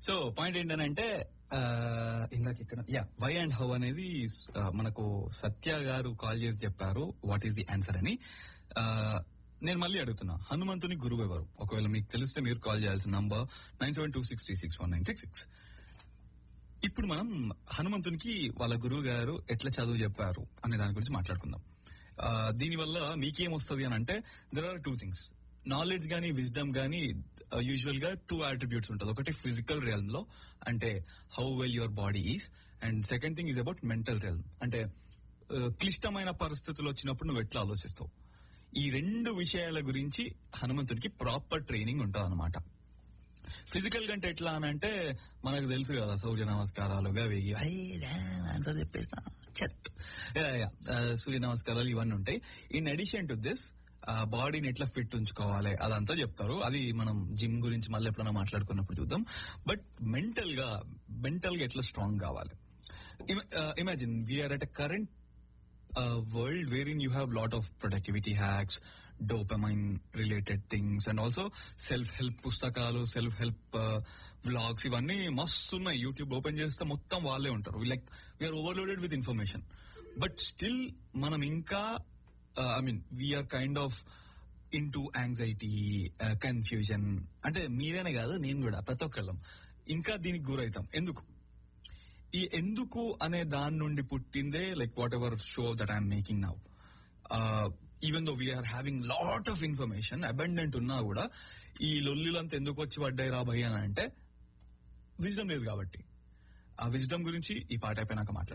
so point ఏంటంటే ఇందాక ఇక్కడ యా వై అండ్ హౌ అనేది ఆ, మనకు సత్య గారు కాల్ చేసి చెప్పారు వాట్ ఈస్ ది ఆన్సర్ అని ఆ, నేను మళ్ళీ అడుగుతున్నా హనుమంతుని గురువు ఎవరు ఒకవేళ మీకు తెలిస్తే మీరు కాల్ చేయాల్సిన number nine seven two six three six one nine six six ఇప్పుడు మనం హనుమంతునికి వాళ్ళ గురువు గారు ఎట్లా చదువు చెప్పారు అనే దాని గురించి మాట్లాడుకుందాం ఆ, దీనివల్ల మీకేం వస్తుంది అని అంటే there are two things knowledge గానీ విజ్డమ్ గానీ యూజువల్ గా టూ అట్రిబ్యూట్స్ ఉంటుంది ఒకటి ఫిజికల్ రియల్మ్ లో అంటే how well your body is and second thing is about mental realm అంటే ఆ, క్లిష్టమైన పరిస్థితులు వచ్చినప్పుడు నువ్వు ఎట్లా ఆలోచిస్తావు ఈ రెండు విషయాల గురించి హనుమంతుడికి ప్రాపర్ ట్రైనింగ్ ఉంటుంది అనమాట ఫిజికల్ కంటే ఎట్లా అని అంటే మనకు తెలుసు కదా సూర్య నమస్కారాలు అవి అంతా చెప్పేసిన చెత్ సూర్య నమస్కారాలు ఇవన్నీ ఉంటాయి ఇన్ అడిషన్ టు దిస్ బాడీని ఎట్లా ఫిట్ ఉంచుకోవాలి అదంతా చెప్తారు అది మనం జిమ్ గురించి మళ్ళీ ఎప్పుడైనా మాట్లాడుకున్నప్పుడు చూద్దాం బట్ మెంటల్ గా మెంటల్ గా ఎట్లా స్ట్రాంగ్ కావాలి imagine we are at a current uh, world wherein you have lot of productivity hacks, dopamine related things, and also self-help పుస్తకాలు సెల్ఫ్ హెల్ప్ వ్లాగ్స్ ఇవన్నీ మస్తు ఉన్నాయి యూట్యూబ్ ఓపెన్ చేస్తే మొత్తం వాళ్ళే ఉంటారు like we are overloaded with information but still మనం ఇంకా I mean we are kind of into anxiety confusion అంటే మీరేనే కాదు నేను కూడా ప్రతి ఒక్కళ్ళం ఇంకా దీనికి గురవుతాం ఎందుకు ఈ ఎందుకు అనే దాని నుండి పుట్టిందే like whatever show that I'm making now even though we are having lot of information abundant ఉన్నా కూడా ఈ లొల్లిలంతా ఎందుకు వచ్చి పడ్డాయి రా భయ్య అని అంటే విజ్డమ్ లేదు కాబట్టి ఆ విజ్డమ్ గురించి ఈ పాట అయిపోయినాక మాట్లాడు